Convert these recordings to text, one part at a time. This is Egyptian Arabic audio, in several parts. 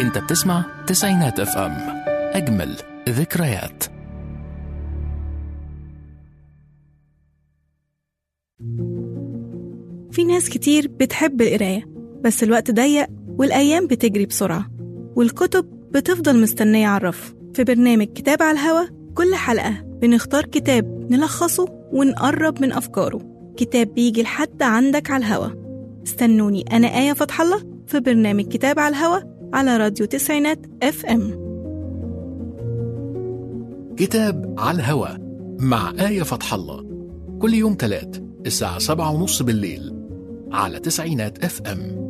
انت بتسمع تسعينات اف ام اجمل ذكريات في ناس كتير بتحب القراية بس الوقت ضيق والأيام بتجري بسرعة والكتب بتفضل مستنية على الرف في برنامج كتاب على الهوا كل حلقة بنختار كتاب نلخصه ونقرب من أفكاره كتاب بيجي لحد عندك على الهوا استنوني أنا آية فتح الله في برنامج كتاب على الهوا على راديو تسعينات اف ام كتاب على الهوا مع آية فتح الله كل يوم تلات الساعة سبعة ونص بالليل على تسعينات اف ام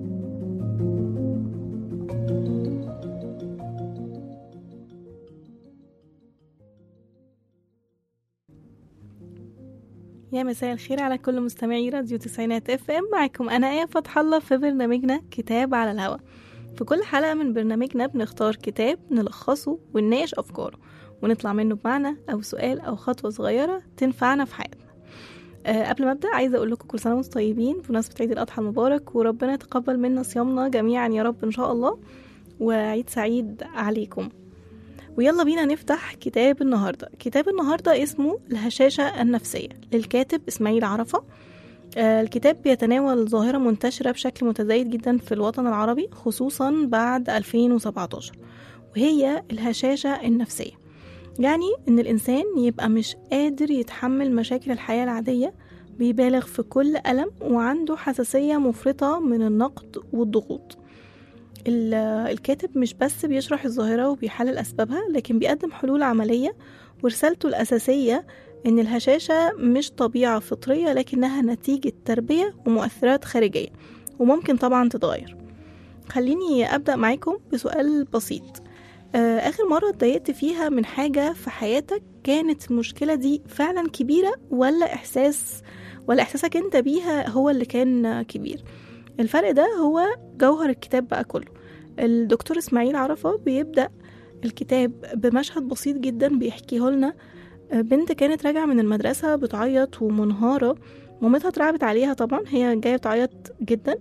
يا مساء الخير على كل مستمعي راديو تسعينات اف ام معاكم انا ايه فتح الله في برنامجنا كتاب على الهوا في كل حلقة من برنامجنا بنختار كتاب نلخصه ونناقش أفكاره ونطلع منه بمعنى أو سؤال أو خطوة صغيرة تنفعنا في حياتنا أه قبل ما أبدأ عايزة أقول لكم كل سنة وانتم طيبين بمناسبة عيد الأضحى المبارك وربنا يتقبل منا صيامنا جميعا يا رب إن شاء الله وعيد سعيد عليكم ويلا بينا نفتح كتاب النهاردة كتاب النهاردة اسمه الهشاشة النفسية للكاتب إسماعيل عرفة آه، الكتاب بيتناول ظاهرة منتشرة بشكل متزايد جدا في الوطن العربي خصوصا بعد 2017 وهي الهشاشة النفسية يعني إن الإنسان يبقى مش قادر يتحمل مشاكل الحياة العادية بيبالغ في كل ألم وعنده حساسية مفرطة من النقد والضغوط ال- الكاتب مش بس بيشرح الظاهرة وبيحلل أسبابها لكن بيقدم حلول عملية ورسالته الأساسية إن الهشاشة مش طبيعة فطرية لكنها نتيجة تربية ومؤثرات خارجية وممكن طبعا تتغير خليني أبدأ معاكم بسؤال بسيط آه، آخر مرة اتضايقت فيها من حاجة في حياتك كانت المشكلة دي فعلا كبيرة ولا إحساس ولا إحساسك أنت بيها هو اللي كان كبير الفرق ده هو جوهر الكتاب بقى كله الدكتور إسماعيل عرفة بيبدأ الكتاب بمشهد بسيط جدا بيحكيه لنا بنت كانت راجعة من المدرسة بتعيط ومنهارة مامتها اترعبت عليها طبعا هي جاية بتعيط جدا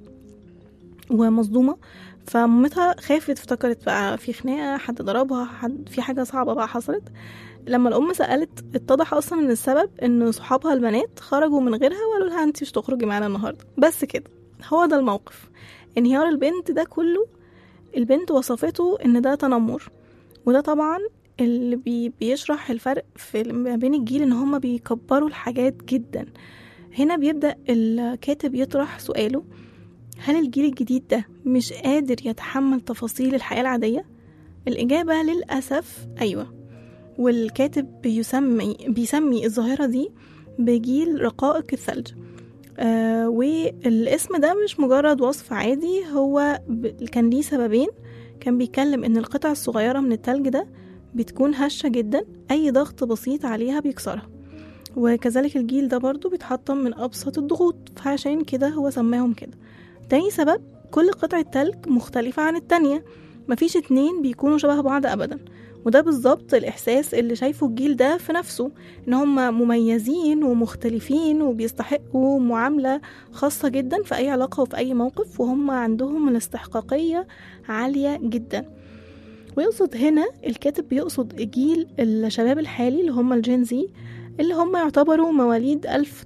ومصدومة فمامتها خافت افتكرت بقى في خناقة حد ضربها حد في حاجة صعبة بقى حصلت لما الأم سألت اتضح أصلا إن السبب إن صحابها البنات خرجوا من غيرها وقالوا لها انتي مش تخرجي معانا النهاردة بس كده هو ده الموقف انهيار البنت ده كله البنت وصفته إن ده تنمر وده طبعا اللي بي بيشرح الفرق في ما بين الجيل ان هما بيكبروا الحاجات جدا هنا بيبدأ الكاتب يطرح سؤاله هل الجيل الجديد ده مش قادر يتحمل تفاصيل الحياة العادية؟ الإجابة للأسف أيوة والكاتب بيسمي بيسمي الظاهرة دي بجيل رقائق الثلج آه والاسم ده مش مجرد وصف عادي هو ب... كان ليه سببين كان بيتكلم ان القطع الصغيرة من التلج ده بتكون هشة جدا أي ضغط بسيط عليها بيكسرها وكذلك الجيل ده برضو بيتحطم من أبسط الضغوط فعشان كده هو سماهم كده تاني سبب كل قطعة تلج مختلفة عن التانية مفيش اتنين بيكونوا شبه بعض أبدا وده بالظبط الإحساس اللي شايفه الجيل ده في نفسه إن هم مميزين ومختلفين وبيستحقوا معاملة خاصة جدا في أي علاقة وفي أي موقف وهم عندهم الاستحقاقية عالية جدا ويقصد هنا الكاتب بيقصد جيل الشباب الحالي اللي هم الجين زي اللي هم يعتبروا مواليد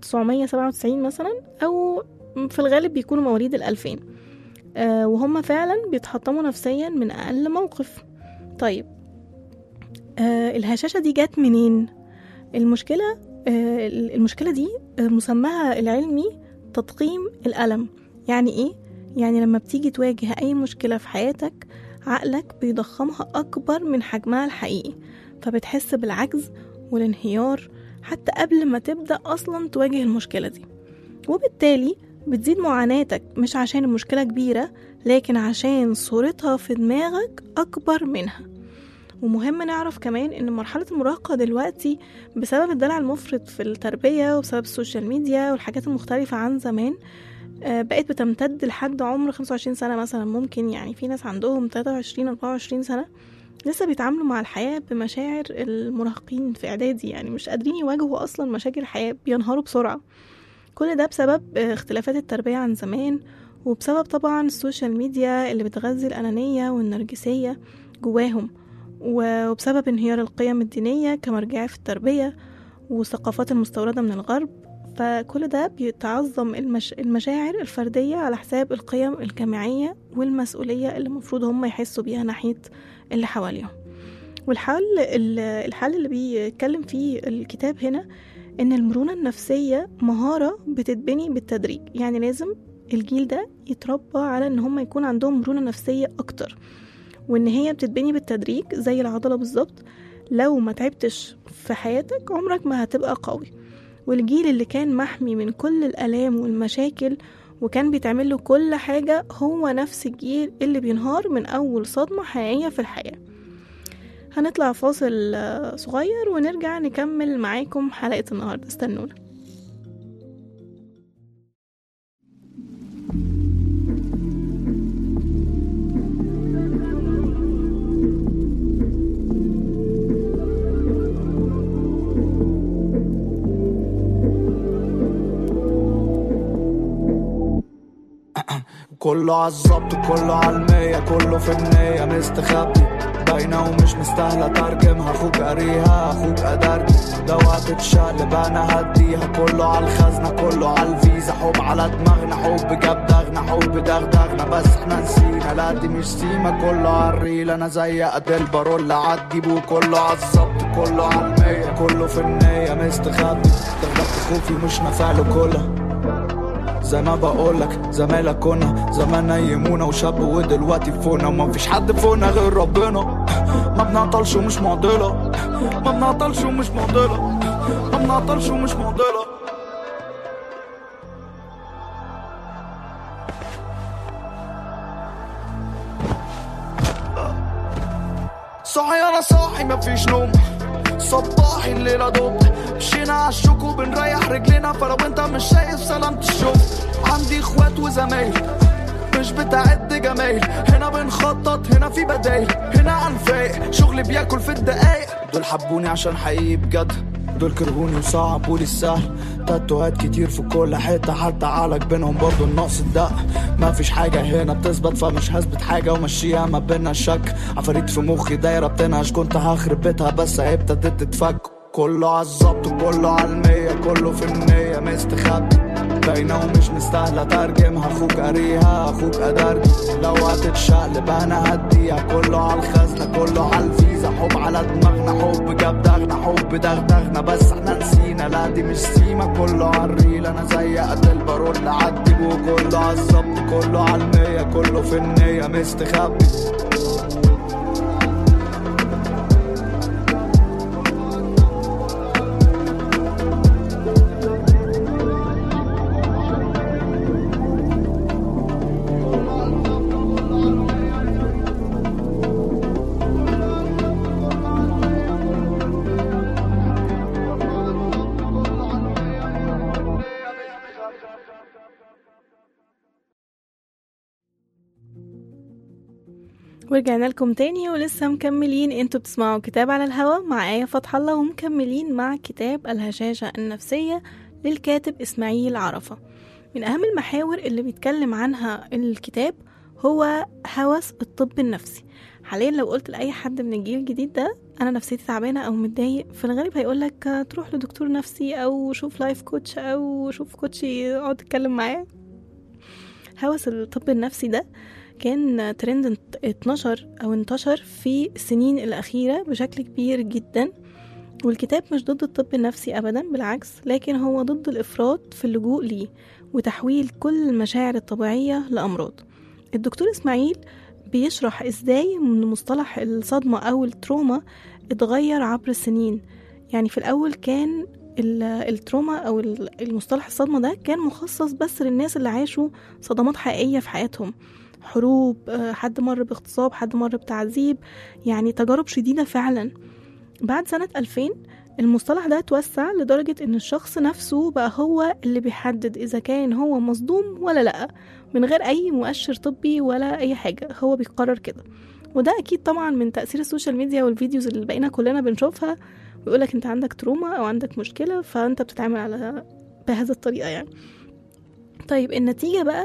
1997 مثلا أو في الغالب بيكونوا مواليد الألفين آه وهم فعلا بيتحطموا نفسيا من أقل موقف طيب آه الهشاشة دي جت منين؟ المشكلة آه المشكلة دي آه مسماها العلمي تضخيم الألم يعني إيه؟ يعني لما بتيجي تواجه أي مشكلة في حياتك عقلك بيضخمها أكبر من حجمها الحقيقي فبتحس بالعجز والانهيار حتى قبل ما تبدأ أصلا تواجه المشكلة دي وبالتالي بتزيد معاناتك مش عشان المشكلة كبيرة لكن عشان صورتها في دماغك أكبر منها ومهم نعرف كمان ان مرحلة المراهقة دلوقتي بسبب الدلع المفرط في التربية وبسبب السوشيال ميديا والحاجات المختلفة عن زمان بقت بتمتد لحد عمر 25 سنة مثلا ممكن يعني في ناس عندهم 23 24 سنة لسه بيتعاملوا مع الحياة بمشاعر المراهقين في إعدادي يعني مش قادرين يواجهوا أصلا مشاكل الحياة بينهاروا بسرعة كل ده بسبب اختلافات التربية عن زمان وبسبب طبعا السوشيال ميديا اللي بتغذي الأنانية والنرجسية جواهم وبسبب انهيار القيم الدينية كمرجعية في التربية والثقافات المستوردة من الغرب فكل ده بيتعظم المش... المشاعر الفردية على حساب القيم الجماعية والمسؤولية اللي المفروض هم يحسوا بيها ناحية اللي حواليهم والحل الحل اللي بيتكلم فيه الكتاب هنا ان المرونة النفسية مهارة بتتبني بالتدريج يعني لازم الجيل ده يتربى على ان هم يكون عندهم مرونة نفسية اكتر وان هي بتتبني بالتدريج زي العضلة بالظبط لو ما تعبتش في حياتك عمرك ما هتبقى قوي والجيل اللي كان محمي من كل الآلام والمشاكل وكان بيتعمل له كل حاجة هو نفس الجيل اللي بينهار من أول صدمة حقيقية في الحياة هنطلع فاصل صغير ونرجع نكمل معاكم حلقة النهاردة استنونا كله عالظبط كله عالمية كله في النية مستخبي باينة ومش مستاهلة ترجمها اخوك قاريها اخوك قدرني لو هتتشقلب انا هديها كله عالخزنة كله عالفيزا حب على دماغنا حب جاب دغنا حب دغدغنا بس احنا نسينا لا دي مش سيما كله عالريل انا زي قد البارول عدي بو كله عالظبط كله عالمية كله في النية مستخبي تغلط خوفي مش نافعله كلها زي ما بقولك زمايلك كنا زمان نيمونا وشاب ودلوقتي فونا وما فيش حد فونا غير ربنا ما بنعطلش ومش معضلة ما بنعطلش ومش معضلة ما بنعطلش ومش معضلة صاحي انا صاحي مفيش نوم صباحي الليلة دوب مشينا عالشوك وبنريح رجلينا فلو انت مش شايف سلامة الشوف عندي اخوات وزمايل مش بتعد جمايل هنا بنخطط هنا في بدايل هنا عنفايق شغل بياكل في الدقايق دول حبوني عشان حقيقي بجد دول كرهوني وصعبوا لي السهل تاتوهات كتير في كل حتة حتى عالك بينهم برضو النقص الدق ما فيش حاجة هنا بتثبت فمش هثبت حاجة ومشيها ما بينا الشك عفاريت في مخي دايرة بتنهش كنت هخرب بيتها بس هي ابتدت تتفك كله عالظبط وكله عالمية كله في النية مستخبي باينة ومش مستاهلة ترجمها اخوك قاريها اخوك قدرني لو هتتشقلب انا هديها كله عالخزنة كله عالفيزا حب على دماغنا حب جاب دغنا حب دغدغنا بس احنا نسينا لا دي مش سيما كله عالريل انا زي قد البارول عدي وكله عالظبط كله عالمية كله في النية مستخبي ورجعنا لكم تاني ولسه مكملين انتوا بتسمعوا كتاب على الهوا مع آية فتح الله ومكملين مع كتاب الهشاشة النفسية للكاتب إسماعيل عرفة من أهم المحاور اللي بيتكلم عنها الكتاب هو هوس الطب النفسي حاليا لو قلت لأي حد من الجيل الجديد ده أنا نفسيتي تعبانة أو متضايق في الغالب هيقولك تروح لدكتور نفسي أو شوف لايف كوتش أو شوف كوتش يقعد يتكلم معاه هوس الطب النفسي ده كان ترند اتنشر أو انتشر في السنين الأخيرة بشكل كبير جدا والكتاب مش ضد الطب النفسي أبدا بالعكس لكن هو ضد الإفراط في اللجوء ليه وتحويل كل المشاعر الطبيعية لأمراض الدكتور إسماعيل بيشرح إزاي من مصطلح الصدمة أو التروما اتغير عبر السنين يعني في الأول كان التروما أو المصطلح الصدمة ده كان مخصص بس للناس اللي عاشوا صدمات حقيقية في حياتهم حروب حد مر باغتصاب حد مر بتعذيب يعني تجارب شديدة فعلا بعد سنة 2000 المصطلح ده توسع لدرجة ان الشخص نفسه بقى هو اللي بيحدد اذا كان هو مصدوم ولا لا من غير اي مؤشر طبي ولا اي حاجة هو بيقرر كده وده اكيد طبعا من تأثير السوشيال ميديا والفيديوز اللي بقينا كلنا بنشوفها ويقولك انت عندك تروما او عندك مشكلة فانت بتتعامل على بهذه الطريقة يعني طيب النتيجة بقى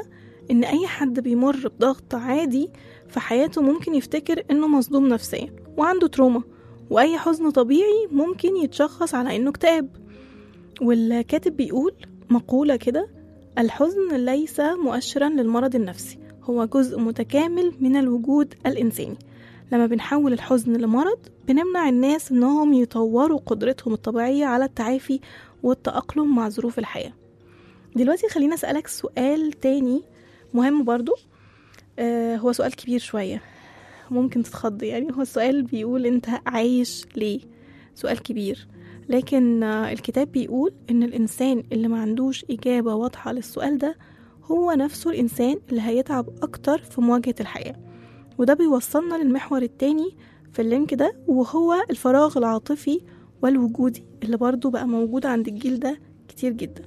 إن أي حد بيمر بضغط عادي في حياته ممكن يفتكر إنه مصدوم نفسيا وعنده تروما وأي حزن طبيعي ممكن يتشخص على إنه اكتئاب والكاتب بيقول مقولة كده الحزن ليس مؤشرا للمرض النفسي هو جزء متكامل من الوجود الإنساني لما بنحول الحزن لمرض بنمنع الناس إنهم يطوروا قدرتهم الطبيعية على التعافي والتأقلم مع ظروف الحياة دلوقتي خلينا أسألك سؤال تاني مهم برضو آه هو سؤال كبير شوية ممكن تتخض يعني هو السؤال بيقول انت عايش ليه سؤال كبير لكن آه الكتاب بيقول ان الانسان اللي ما عندوش اجابة واضحة للسؤال ده هو نفسه الانسان اللي هيتعب اكتر في مواجهة الحياة وده بيوصلنا للمحور التاني في اللينك ده وهو الفراغ العاطفي والوجودي اللي برضو بقى موجود عند الجيل ده كتير جدا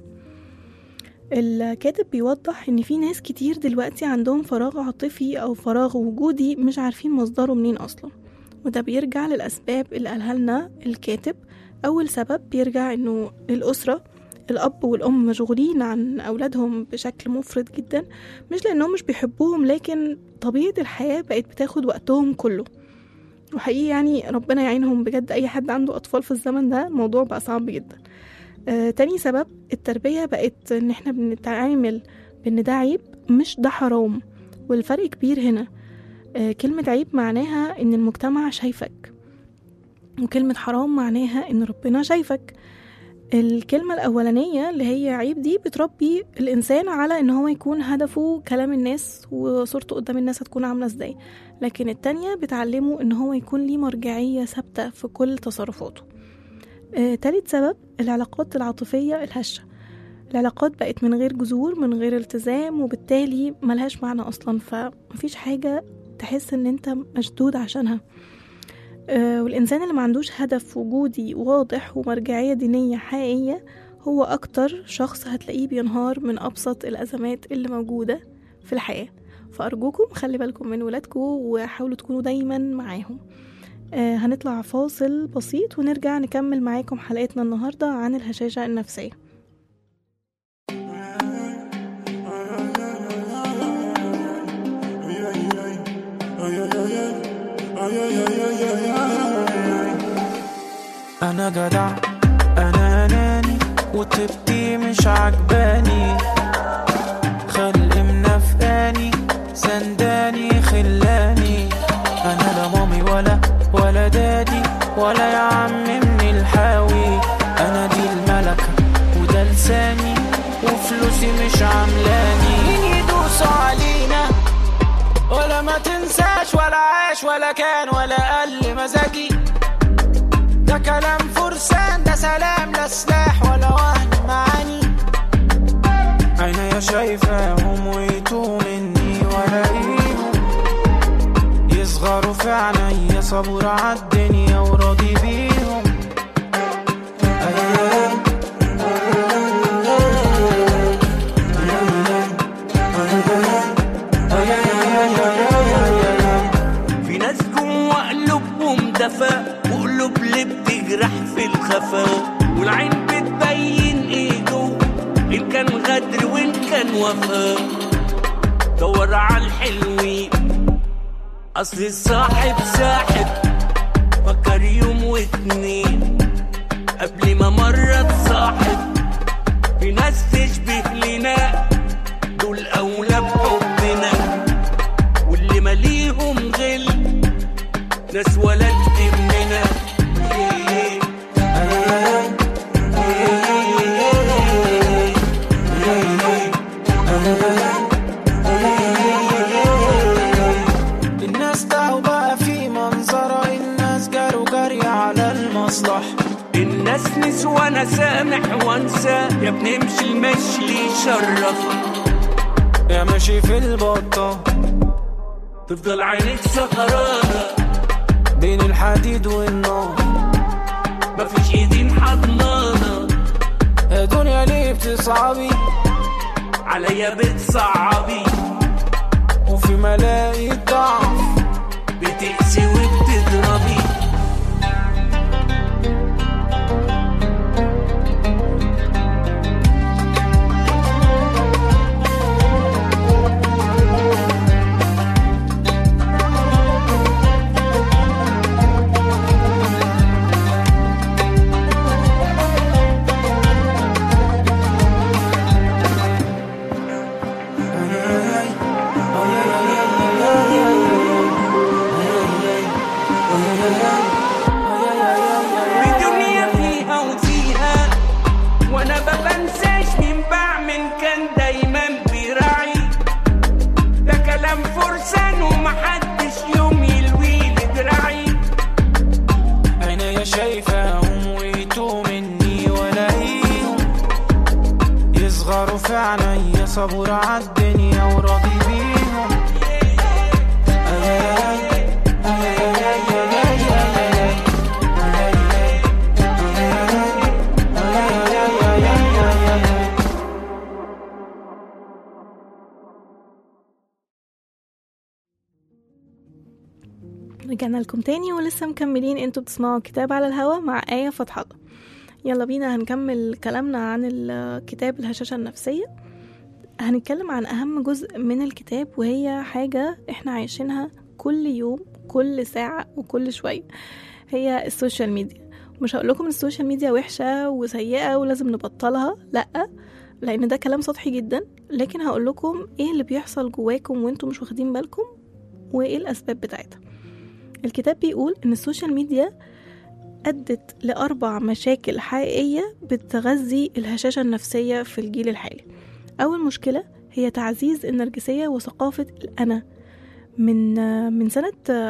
الكاتب بيوضح ان في ناس كتير دلوقتي عندهم فراغ عاطفي او فراغ وجودي مش عارفين مصدره منين اصلا وده بيرجع للاسباب اللي قالها لنا الكاتب اول سبب بيرجع انه الاسره الاب والام مشغولين عن اولادهم بشكل مفرط جدا مش لانهم مش بيحبوهم لكن طبيعه الحياه بقت بتاخد وقتهم كله وحقيقي يعني ربنا يعينهم بجد اي حد عنده اطفال في الزمن ده الموضوع بقى صعب جدا آه تاني سبب التربية بقت ان احنا بنتعامل بان ده عيب مش ده حرام والفرق كبير هنا آه كلمة عيب معناها ان المجتمع شايفك وكلمة حرام معناها ان ربنا شايفك الكلمة الأولانية اللي هي عيب دي بتربي الإنسان على إن هو يكون هدفه كلام الناس وصورته قدام الناس هتكون عاملة إزاي لكن التانية بتعلمه إن هو يكون ليه مرجعية ثابتة في كل تصرفاته آه، تالت سبب العلاقات العاطفية الهشة العلاقات بقت من غير جذور من غير التزام وبالتالي ملهاش معنى أصلا فمفيش حاجة تحس إن أنت مشدود عشانها آه، والإنسان اللي ما عندوش هدف وجودي واضح ومرجعية دينية حقيقية هو أكتر شخص هتلاقيه بينهار من أبسط الأزمات اللي موجودة في الحياة فأرجوكم خلي بالكم من ولادكم وحاولوا تكونوا دايما معاهم آه هنطلع فاصل بسيط ونرجع نكمل معاكم حلقتنا النهاردة عن الهشاشة النفسية انا جدع انا اناني وطيبتي مش عجباني خلق منافقاني سنداني خلاني انا لا مامي ولا ولا دادي ولا يا عم من الحاوي انا دي الملكة وده لساني وفلوسي مش عاملاني مين يدوس علينا ولا ما تنساش ولا عاش ولا كان ولا قل مزاجي ده كلام فرسان ده سلام لا سلاح ولا وهن معاني عينيا شايفاهم ويتوه مني ولاقيهم يصغروا في عينيا صبور عالدنيا وراضي بيهم أيام في ناس جوا قلوبهم دفا وقلوب اللي بتجرح في الخفا والعين بتبين ايه جوا ان كان غدر وان كان وفا دور على الحلوين اصل الصاحب ساحب فكر يوم واتنين قبل ما مرة تصاحب في ناس تشبه لنا دول اولى بحبنا واللي ماليهم غل ناس ولا تهمنا الناس تعوا بقى في منظرة الناس جاروا جري على المصلحة الناس نسوى انا سامح وانسى يا بنمشي المشي اللي يشرفك يا ماشي في البطة تفضل عينيك سهرانة بين الحديد والنار مفيش ايدين حضنانة يا دنيا ليه بتصعبي عليا بتصعبي وفي ملاقي ضعف بتقسي وبتضربي عالم فرسان ومحدش يوم يلويلي دراعي عينيا شايفاهم ويتوه مني ولاقيهم يصغروا في عينيا صبور عالدنيا وراضي بيهم رجعنا لكم تاني ولسه مكملين انتوا بتسمعوا كتاب على الهوا مع آية فتح الله يلا بينا هنكمل كلامنا عن الكتاب الهشاشة النفسية هنتكلم عن أهم جزء من الكتاب وهي حاجة احنا عايشينها كل يوم كل ساعة وكل شوية هي السوشيال ميديا مش هقول لكم السوشيال ميديا وحشة وسيئة ولازم نبطلها لأ لأن ده كلام سطحي جدا لكن هقول لكم ايه اللي بيحصل جواكم وانتم مش واخدين بالكم وايه الأسباب بتاعتها الكتاب بيقول إن السوشيال ميديا أدت لأربع مشاكل حقيقية بتغذي الهشاشة النفسية في الجيل الحالي أول مشكلة هي تعزيز النرجسية وثقافة الأنا من من سنة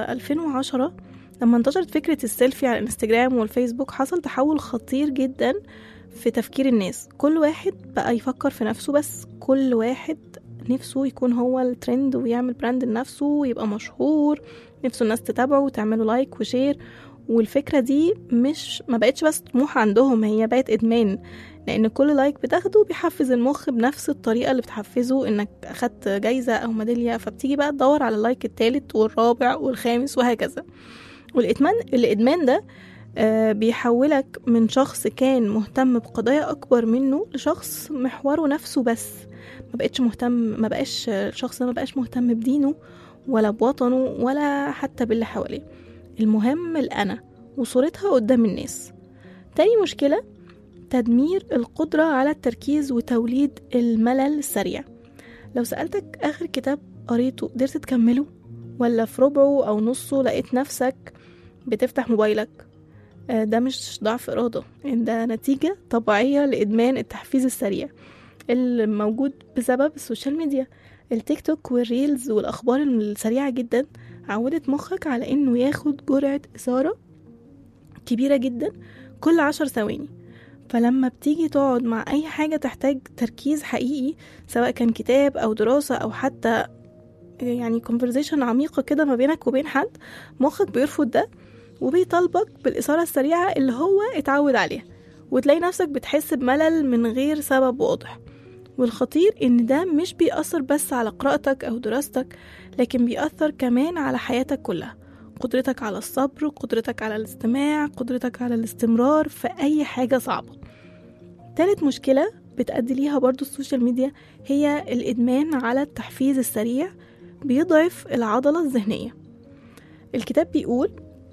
2010 لما انتشرت فكرة السيلفي على الانستجرام والفيسبوك حصل تحول خطير جدا في تفكير الناس كل واحد بقى يفكر في نفسه بس كل واحد نفسه يكون هو الترند ويعمل براند لنفسه ويبقى مشهور نفسه الناس تتابعه وتعمله لايك وشير والفكرة دي مش ما بقتش بس طموح عندهم هي بقت إدمان لأن كل لايك بتاخده بيحفز المخ بنفس الطريقة اللي بتحفزه إنك أخدت جايزة أو ميدالية فبتيجي بقى تدور على اللايك التالت والرابع والخامس وهكذا والإدمان الإدمان ده آه، بيحولك من شخص كان مهتم بقضايا أكبر منه لشخص محوره نفسه بس ما بقتش مهتم ما بقاش الشخص ده ما بقاش مهتم بدينه ولا بوطنه ولا حتى باللي حواليه المهم الأنا وصورتها قدام الناس تاني مشكلة تدمير القدرة على التركيز وتوليد الملل السريع لو سألتك آخر كتاب قريته قدرت تكمله ولا في ربعه أو نصه لقيت نفسك بتفتح موبايلك آه، ده مش ضعف إرادة ده نتيجة طبيعية لإدمان التحفيز السريع اللي موجود بسبب السوشيال ميديا التيك توك والريلز والأخبار السريعة جدا عودت مخك على إنه ياخد جرعة إثارة كبيرة جدا كل عشر ثواني فلما بتيجي تقعد مع أي حاجة تحتاج تركيز حقيقي سواء كان كتاب أو دراسة أو حتى يعني conversation عميقة كده ما بينك وبين حد مخك بيرفض ده وبيطالبك بالإثارة السريعة اللي هو اتعود عليها وتلاقي نفسك بتحس بملل من غير سبب واضح والخطير إن ده مش بيأثر بس على قراءتك أو دراستك لكن بيأثر كمان على حياتك كلها قدرتك على الصبر قدرتك على الاستماع قدرتك على الاستمرار في أي حاجة صعبة تالت مشكلة بتأدي ليها برضو السوشيال ميديا هي الإدمان على التحفيز السريع بيضعف العضلة الذهنية الكتاب بيقول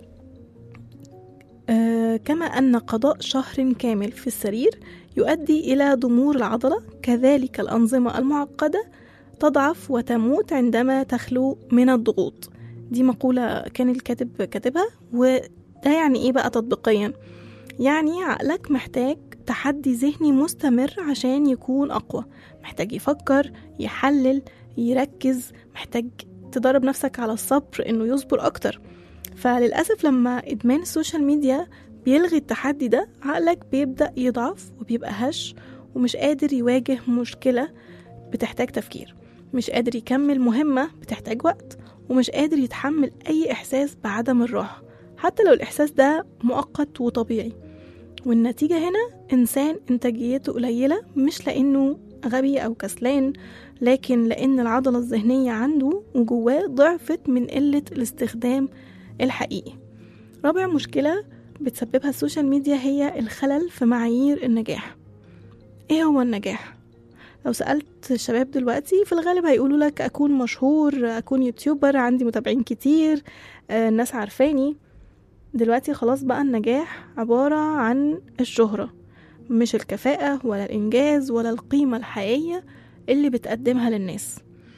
آه كما أن قضاء شهر كامل في السرير يؤدي إلى ضمور العضلة كذلك الأنظمة المعقدة تضعف وتموت عندما تخلو من الضغوط دي مقولة كان الكاتب كاتبها وده يعني إيه بقى تطبيقيا يعني عقلك محتاج تحدي ذهني مستمر عشان يكون أقوى محتاج يفكر يحلل يركز محتاج تدرب نفسك على الصبر إنه يصبر أكتر فللأسف لما إدمان السوشيال ميديا بيلغي التحدي ده عقلك بيبدأ يضعف وبيبقى هش ومش قادر يواجه مشكلة بتحتاج تفكير مش قادر يكمل مهمة بتحتاج وقت ومش قادر يتحمل أي إحساس بعدم الراحة حتى لو الإحساس ده مؤقت وطبيعي والنتيجة هنا إنسان إنتاجيته قليلة مش لأنه غبي أو كسلان لكن لأن العضلة الذهنية عنده وجواه ضعفت من قلة الاستخدام الحقيقي رابع مشكلة بتسببها السوشيال ميديا هي الخلل في معايير النجاح ايه هو النجاح لو سألت الشباب دلوقتي في الغالب هيقولوا لك أكون مشهور أكون يوتيوبر عندي متابعين كتير آه، الناس عارفاني دلوقتي خلاص بقى النجاح عبارة عن الشهرة مش الكفاءة ولا الإنجاز ولا القيمة الحقيقية اللي بتقدمها للناس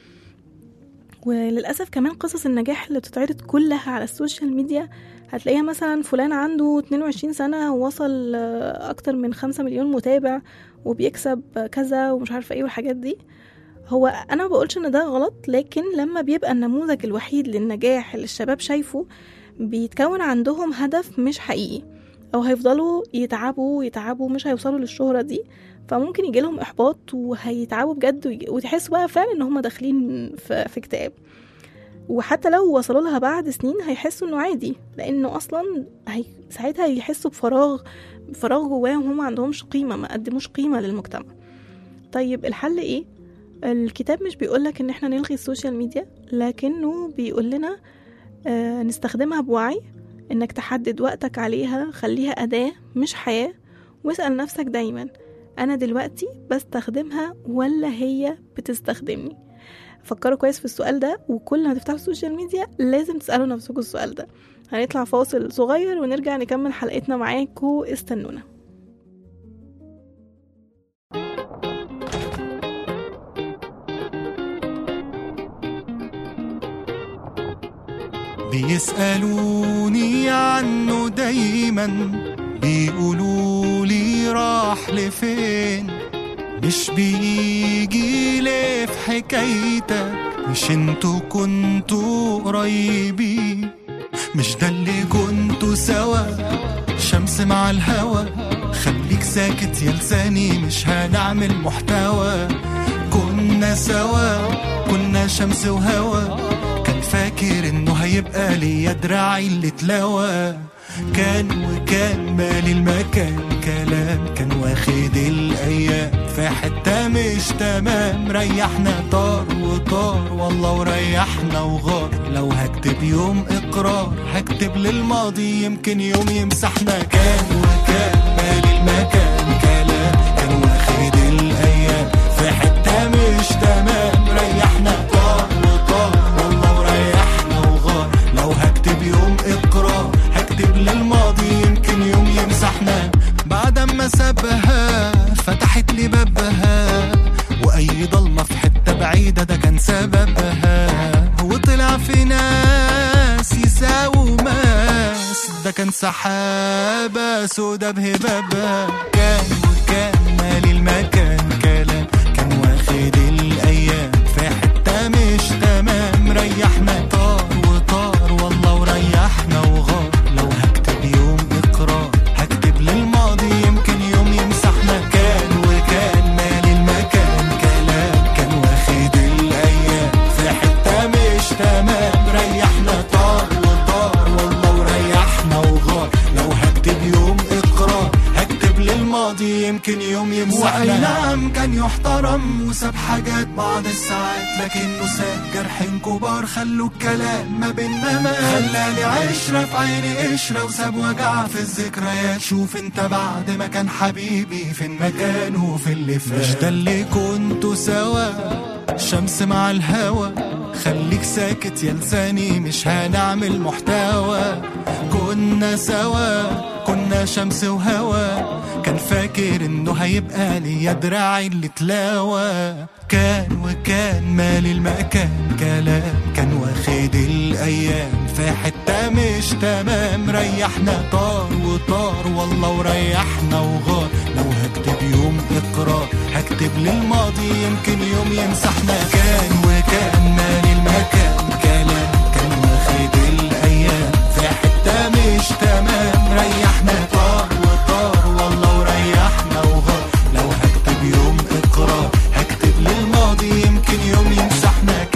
وللأسف كمان قصص النجاح اللي بتتعرض كلها على السوشيال ميديا هتلاقيها مثلا فلان عنده 22 سنة ووصل آه، أكتر من 5 مليون متابع وبيكسب كذا ومش عارفة ايه والحاجات دي هو انا ما بقولش ان ده غلط لكن لما بيبقى النموذج الوحيد للنجاح اللي الشباب شايفه بيتكون عندهم هدف مش حقيقي او هيفضلوا يتعبوا يتعبوا مش هيوصلوا للشهرة دي فممكن يجيلهم احباط وهيتعبوا بجد ويج- وتحسوا بقى فعلا ان هم داخلين في, في اكتئاب وحتى لو وصلوا لها بعد سنين هيحسوا انه عادي لانه اصلا هي ساعتها يحسوا بفراغ فراغ جواهم هم ما عندهمش قيمة ما قدموش قيمة للمجتمع طيب الحل ايه الكتاب مش بيقولك ان احنا نلغي السوشيال ميديا لكنه بيقول لنا آه نستخدمها بوعي انك تحدد وقتك عليها خليها أداة مش حياة واسأل نفسك دايما انا دلوقتي بستخدمها ولا هي بتستخدمني فكروا كويس في السؤال ده وكل ما تفتحوا السوشيال ميديا لازم تسألوا نفسكم السؤال ده هنطلع فاصل صغير ونرجع نكمل حلقتنا معاكم استنونا بيسألوني عنه دايما بيقولوا لي راح لفين مش بيجي ليه في حكايتك مش انتوا كنتوا قريبين مش ده اللي كنتوا سوا شمس مع الهوا خليك ساكت يا لساني مش هنعمل محتوى كنا سوا كنا شمس وهوا كان فاكر انه هيبقى ليا دراعي اللي اتلوى كان وكان مالي المكان كلام كان واخد الايام في حته مش تمام ريحنا طار وطار والله وريحنا وغار لو هكتب يوم اقرار هكتب للماضي يمكن يوم يمسحنا كان وكان مالي المكان كلام كان واخد الايام في حته مش تمام ريحنا طار وطار والله وريحنا وغار لو هكتب يوم اقرار هكتب للماضي يمكن يوم يمسحنا بعد ما سابها فتحت لي بابها واي ضلمه في حته بعيده ده كان سببها وطلع في ناس يساووا ماس ده كان سحابه سودا بهبابها كان وكان مالي المكان كلام كان واخد الايام في حته مش تمام ريحنا طار وطار والله وريحنا وغار لو هكتب يوم اقرار هكتب للماضي يمكن يوم يمسحنا كان وكان مالي المكان كلام كان واخد الايام في حته مش تمام ريحنا طار وطار والله وريحنا وغار لو هكتب يوم اقرار هكتب للماضي يمكن يوم يمسحنا واي نعم كان يحترم وساب حاجات بعض الساعات لكنه ساب جرحين كبار خلوا الكلام ما بينا ما خلاني عشرة في عيني قشرة وساب وجع في الذكريات شوف انت بعد ما كان حبيبي فين مكانه في اللي فات مش ده اللي كنتوا سوا شمس مع الهوا خليك ساكت يا لساني مش هنعمل محتوى كنا سوا كنا شمس وهوا كان فاكر انه هيبقى ليا دراعي اللي تلاوى كان وكان مالي المكان كلام كان واخد الايام في حته مش تمام ريحنا طار وطار والله وريحنا وغار لو هكتب يوم اقرار هكتب للماضي يمكن يوم يمسحنا كان وكان مالي المكان كلام كان واخد الايام في حته مش تمام ريحنا طار وطار والله وريحنا وغار لو هكتب يوم اقرار هكتب للماضي يمكن يوم يمسحنا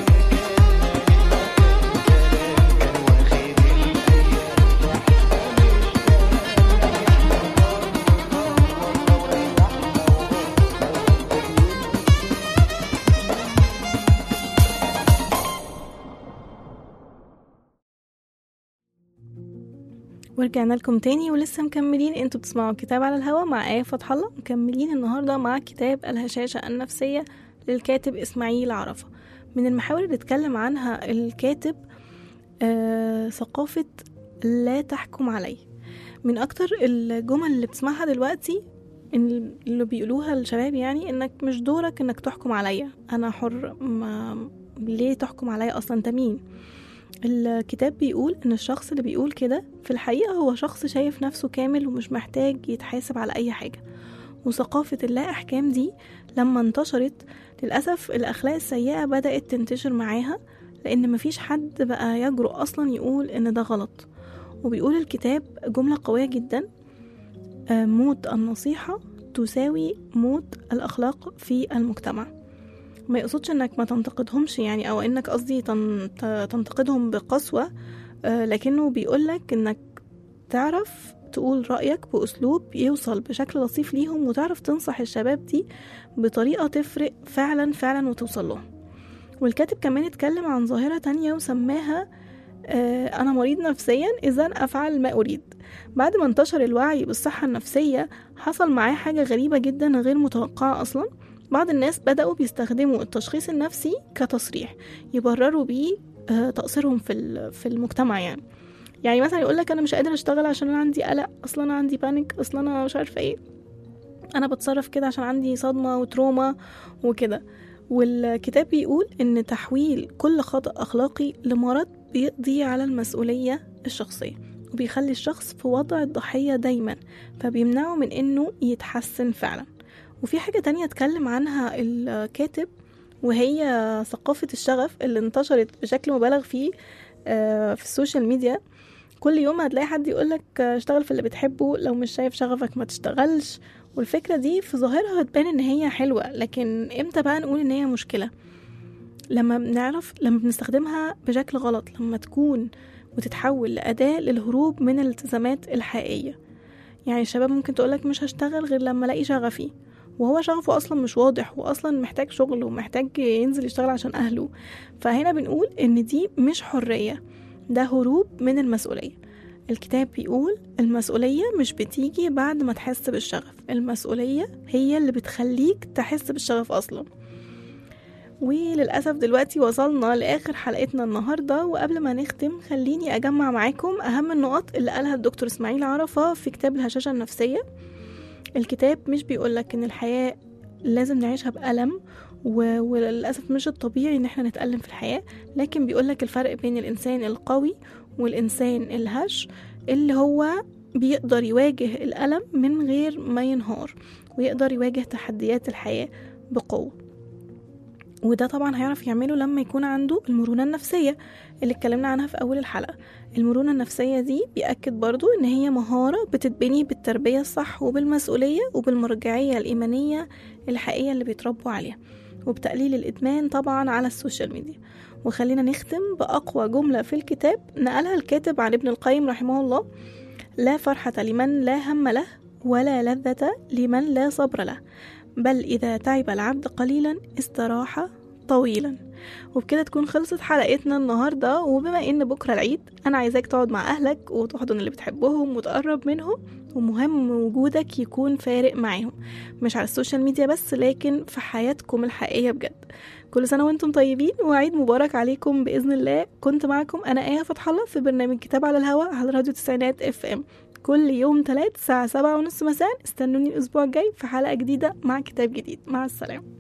ورجعنا لكم تاني ولسه مكملين انتوا بتسمعوا كتاب على الهوا مع آية فتح الله مكملين النهاردة مع كتاب الهشاشة النفسية للكاتب إسماعيل عرفة من المحاور اللي اتكلم عنها الكاتب آه ثقافة لا تحكم علي من أكتر الجمل اللي بتسمعها دلوقتي إن اللي بيقولوها الشباب يعني انك مش دورك انك تحكم عليا انا حر ما ليه تحكم عليا اصلا انت مين الكتاب بيقول ان الشخص اللي بيقول كده في الحقيقة هو شخص شايف نفسه كامل ومش محتاج يتحاسب على اي حاجة وثقافة اللا أحكام دي لما انتشرت للأسف الأخلاق السيئة بدأت تنتشر معاها لأن مفيش حد بقى يجرؤ أصلا يقول إن ده غلط وبيقول الكتاب جملة قوية جدا آه، موت النصيحة تساوي موت الأخلاق في المجتمع ما يقصدش انك ما تنتقدهمش يعني او انك قصدي تن- ت- تنتقدهم بقسوة آه، لكنه بيقولك انك تعرف تقول رأيك بأسلوب يوصل بشكل لطيف ليهم وتعرف تنصح الشباب دي بطريقة تفرق فعلا فعلا وتوصل لهم والكاتب كمان اتكلم عن ظاهرة تانية وسماها آه، أنا مريض نفسيا إذا أفعل ما أريد بعد ما انتشر الوعي بالصحة النفسية حصل معاه حاجة غريبة جدا غير متوقعة أصلا بعض الناس بدأوا بيستخدموا التشخيص النفسي كتصريح يبرروا بيه آه، تقصيرهم في ال- في المجتمع يعني يعني مثلا يقول لك انا مش قادر اشتغل عشان انا عندي قلق اصلا انا عندي بانيك اصلا انا مش عارفه ايه انا بتصرف كده عشان عندي صدمه وتروما وكده والكتاب بيقول ان تحويل كل خطأ اخلاقي لمرض بيقضي على المسؤوليه الشخصيه وبيخلي الشخص في وضع الضحيه دايما فبيمنعه من انه يتحسن فعلا وفي حاجه تانية اتكلم عنها الكاتب وهي ثقافه الشغف اللي انتشرت بشكل مبالغ فيه آه، في السوشيال ميديا كل يوم هتلاقي حد يقولك آه، اشتغل في اللي بتحبه لو مش شايف شغفك ما تشتغلش والفكرة دي في ظاهرها هتبان ان هي حلوة لكن امتى بقى نقول ان هي مشكلة لما بنعرف لما بنستخدمها بشكل غلط لما تكون وتتحول لأداة للهروب من الالتزامات الحقيقية يعني الشباب ممكن تقولك مش هشتغل غير لما الاقي شغفي وهو شغفه اصلا مش واضح واصلا محتاج شغل ومحتاج ينزل يشتغل عشان اهله فهنا بنقول ان دي مش حرية ده هروب من المسؤولية الكتاب بيقول المسؤولية مش بتيجي بعد ما تحس بالشغف المسؤولية هي اللي بتخليك تحس بالشغف أصلا وللأسف دلوقتي وصلنا لآخر حلقتنا النهاردة وقبل ما نختم خليني أجمع معاكم أهم النقط اللي قالها الدكتور إسماعيل عرفة في كتاب الهشاشة النفسية الكتاب مش بيقولك إن الحياة لازم نعيشها بألم و... وللأسف مش الطبيعي إن احنا نتألم في الحياة لكن بيقولك الفرق بين الإنسان القوي والإنسان الهش اللي هو بيقدر يواجه الألم من غير ما ينهار ويقدر يواجه تحديات الحياة بقوة وده طبعا هيعرف يعمله لما يكون عنده المرونة النفسية اللي اتكلمنا عنها في أول الحلقة المرونة النفسية دي بيأكد برضو إن هي مهارة بتتبني بالتربية الصح وبالمسؤولية وبالمرجعية الإيمانية الحقيقية اللي بيتربوا عليها وبتقليل الإدمان طبعا على السوشيال ميديا وخلينا نختم بأقوى جملة في الكتاب نقلها الكاتب عن ابن القيم رحمه الله لا فرحة لمن لا هم له ولا لذة لمن لا صبر له بل إذا تعب العبد قليلا استراح طويلا وبكده تكون خلصت حلقتنا النهاردة وبما إن بكرة العيد أنا عايزاك تقعد مع أهلك وتحضن اللي بتحبهم وتقرب منهم ومهم وجودك يكون فارق معاهم مش على السوشيال ميديا بس لكن في حياتكم الحقيقية بجد كل سنة وانتم طيبين وعيد مبارك عليكم بإذن الله كنت معكم أنا آية فتح الله في برنامج كتاب على الهواء على راديو تسعينات اف ام كل يوم تلات الساعة سبعة ونص مساء استنوني الأسبوع الجاي في حلقة جديدة مع كتاب جديد مع السلامة